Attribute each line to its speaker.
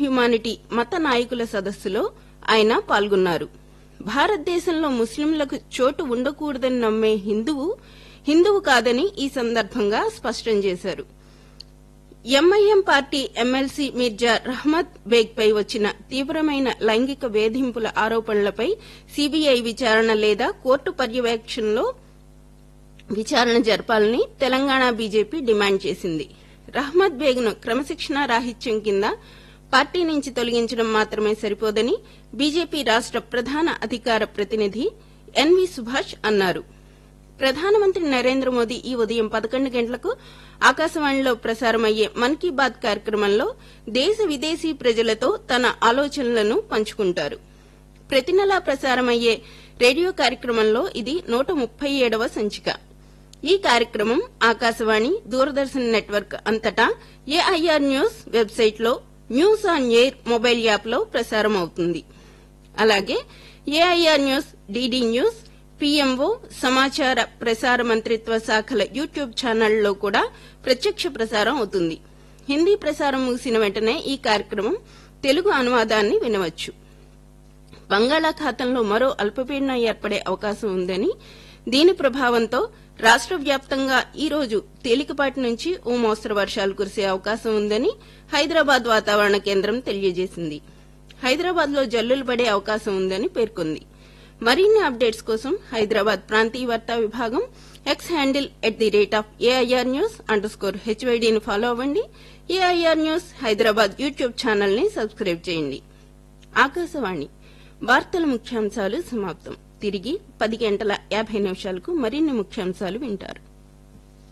Speaker 1: humanity మత నాయకుల సదస్సులో ఆయన పాల్గొన్నారు భారతదేశంలో ముస్లింలకు చోటు ఉండకూడదని నమ్మే హిందువు హిందువు కాదని ఈ సందర్భంగా స్పష్టం చేశారు MIM party MLC Mirza Rahmat Baig పై వచ్చిన తీవ్రమైన లైంగిక వేధింపుల ఆరోపణలపై సీబీఐ విచారణ లేదా కోర్టు పర్యవేక్షణలో విచారణ జరపాలని తెలంగాణ బీజేపీ డిమాండ్ చేసింది రహ్మద్ బేగ్ను క్రమశిక్షణా రాహిత్యం కింద పార్టీ నుంచి తొలగించడం మాత్రమే సరిపోదని బీజేపీ రాష్ట ప్రధాన అధికార ప్రతినిధి ఎన్వి సుభాష్ అన్నారు ప్రధానమంత్రి నరేంద్ర మోదీ ఈ ఉదయం పదకొండు గంటలకు ఆకాశవాణిలో ప్రసారమయ్యే మన్ కీ బాత్ కార్యక్రమంలో దేశ విదేశీ ప్రజలతో తన ఆలోచనలను పంచుకుంటారు ప్రతి నెలా ప్రసారమయ్యే రేడియో కార్యక్రమంలో ఇది నూట ముప్పై ఏడవ సంచిక ఈ కార్యక్రమం ఆకాశవాణి దూరదర్శన్ నెట్వర్క్ అంతటా ఏఐఆర్ న్యూస్ వెబ్సైట్లో న్యూస్ ఆన్ ఎయిర్ మొబైల్ యాప్లో ప్రసారం అవుతుంది అలాగే AIR news DD news PMO సమాచార ప్రసార మంత్రిత్వ శాఖల యూట్యూబ్ ఛానళ్లలో కూడా ప్రత్యక్ష ప్రసారం అవుతుంది హిందీ ప్రసారం ముగిసిన వెంటనే ఈ కార్యక్రమం తెలుగు అనువాదాన్ని వినవచ్చు బంగాళాఖాతంలో మరో అల్పపీడనం ఏర్పడే అవకాశం ఉందని దీని ప్రభావంతో రాష్ట వ్యాప్తంగా ఈ రోజు తేలికపాటి నుంచి ఓ మోస్తరు వర్షాలు కురిసే అవకాశం ఉందని హైదరాబాద్ వాతావరణ కేంద్రం తెలియజేసింది హైదరాబాద్ లో జల్లులు పడే అవకాశం ఉందని పేర్కొంది మరిన్ని అప్డేట్స్ కోసం హైదరాబాద్ ప్రాంతీయ వార్తా విభాగం X handle at the rate of AIR news underscore హెచ్వైడీని ఫాలో అవ్వండి AIR news Hyderabad YouTube channel ని సబ్స్క్రైబ్ చేయండి ఆకాశవాణి వార్తల ముఖ్యాంశాలు సమాప్తం తిరిగి పది గంటల యాభై నిమిషాలకు మరిన్ని ముఖ్యాంశాలు వింటారు